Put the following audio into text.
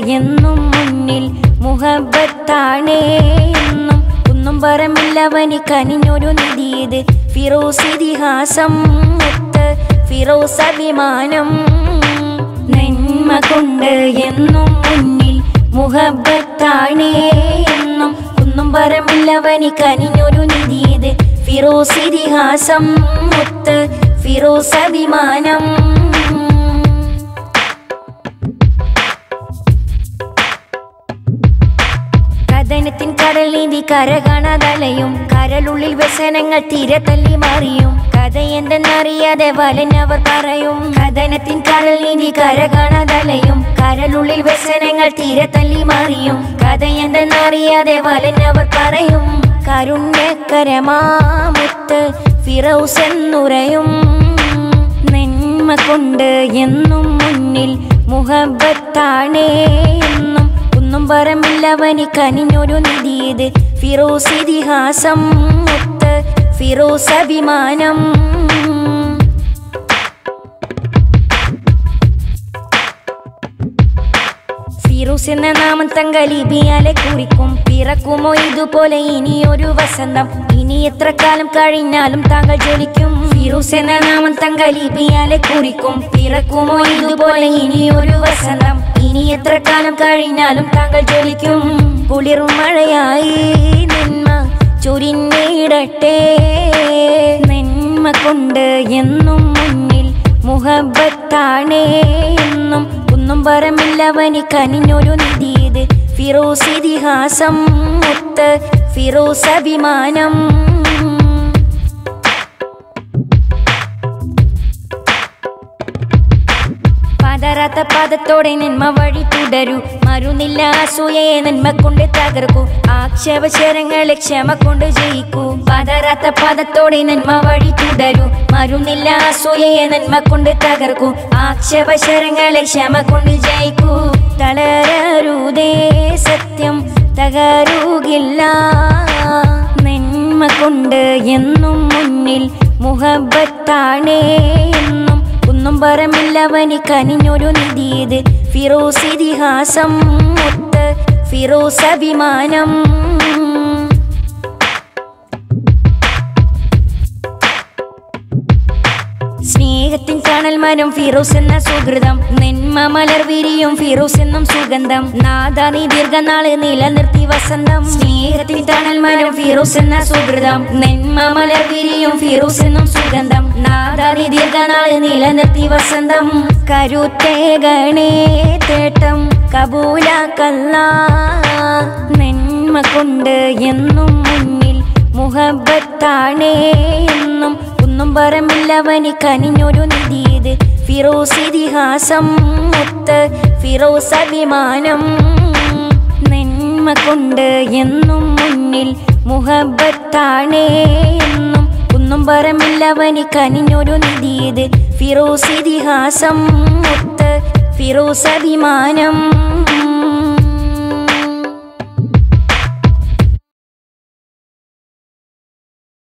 എന്നും മുന്നിൽ മുഹബത്താണേ എന്നും ഒന്നും പറമില്ലവന് കനിഞ്ഞൊരു നിധിയത് ഫിറോസ് ഇതിഹാസം മുത്ത് ഫിറോസ് അഭിമാനം നന്മ കൊണ്ട് എന്നും മുന്നിൽ മുഹബത്താണേ എന്നും ഒന്നും പറമില്ലവന് കനിഞ്ഞൊരു നിധിയത് ഫിറോസ് ഇതിഹാസം മുത്ത് ഫിറോസ് അഭിമാനം കഥനത്തിൻ കടൽ നീന്തി കര കാണാതലയും കരളുള്ളിൽ വ്യസനങ്ങൾ തീരെ തല്ലി മാറിയും കഥ എന്തെന്നറിയാതെ വലനവർ പറയും കഥനത്തിൻ കടൽ നീന്തി കര കാണാതലയും കരളുള്ളിൽ വ്യസനങ്ങൾ തീരെ തല്ലി മാറിയും കഥ എന്തെന്നറിയാതെ വലനവർ പറയും കരുണ്യക്കരമാമുത്ത് ഫിറൗസ് എന്നുറയും നന്മ കൊണ്ട് എന്നും മുന്നിൽ മുഹബത്താണേ എന്നും ഒന്നും പറമില്ലവന് കനിഞ്ഞൊരു നിധിയത് ഫിറോസ് ഇതിഹാസം മുത്ത് ഫിറോസ് അഭിമാനം ഫിറൂസ് എന്ന നാമം തങ്കലിബിയാലെ കുറിക്കും പിറക്കുമോ ഇതുപോലെ ഇനിയൊരു വസന്തം ഇനി എത്ര കാലം കഴിഞ്ഞാലും താങ്കൾ ജോലിക്കും ഫിറൂസ് എന്ന നാമം തങ്കലിബിയാലെ കുറിക്കും പിറക്കുമോ ഇതുപോലെ ഇനിയൊരു വസന്തം ഇനി എത്ര കാലം കഴിഞ്ഞാലും താങ്കൾ ജോലിക്കും കുളിറും മഴയായി നന്മ ചൊരിഞ്ഞിടട്ടെ നന്മ കൊണ്ട് എന്നും മുന്നിൽ മുഹബത്താണേ എന്നും ഒന്നും പറമില്ലവന് കനിഞ്ഞൊരു നിധിയത് ഫിറോസ് ഇതിഹാസം മുത്ത് ഫിറോസ് അഭിമാനം പതറാത്ത പാദത്തോടെ നന്മ വഴി തുടരൂ മരുന്നില്ല അസൂയയെ നന്മ കൊണ്ട് തകർക്കൂ ആക്ഷേപശരങ്ങളെ ക്ഷമ കൊണ്ട് ജയിക്കൂ പതറാത്ത പാദത്തോടെ നന്മ വഴി തുടരൂ മരുന്നില്ല അസൂയയെ നന്മ കൊണ്ട് തകർക്കൂ ആക്ഷേപശരങ്ങളെ ക്ഷമ കൊണ്ട് ജയിക്കൂ തളരരുതേ സത്യം തകരുകില്ല നന്മ കൊണ്ട് എന്നും മുന്നിൽ മുഹബത്താണേ എന്നും ഒന്നും പറമില്ലവന് കനിഞ്ഞൊരു നിധിയത് ഫിറോസ് ഇതിഹാസം മുത്ത് ഫിറോസ് അഭിമാനം സ്നേഹത്തിൻ കാണൽ മരം ഫിറോസ് എന്ന സുഹൃതം നെന്മ മലർ വിരിയും ഫിറോസ് എന്നും സുഗന്ധം നാദാ നീ ദീർഘനാള് നിലനിർത്തി വസന്തം സ്നേഹത്തിൻ തണൽ മരം ഫിറോസ് എന്ന സുഹൃതം നെന്മ മലർ വിരിയും ഫിറോസ് എന്നും സുഗന്ധം നാദാ നീ ദീർഘനാള് നിലനിർത്തി വസന്തം കരുത്തേകണേ തേട്ടം കബൂലാക്കല്ല നെന്മ കൊണ്ട് എന്നും മുന്നിൽ മുഹബത്താണേ എന്നും ഒന്നും പറമില്ലവന് കനിഞ്ഞൊരു നിധിയത് ഫിറോസ് ഇതിഹാസം മുത്ത് ഫിറോസ് അഭിമാനം നന്മ കൊണ്ട് എന്നും മുന്നിൽ മുഹബത്താണേ എന്നും ഒന്നും പറമില്ലവന് കനിഞ്ഞൊരു നിധിയത് ഫിറോസ് ഇതിഹാസം മുത്ത് ഫിറോസ് അഭിമാനം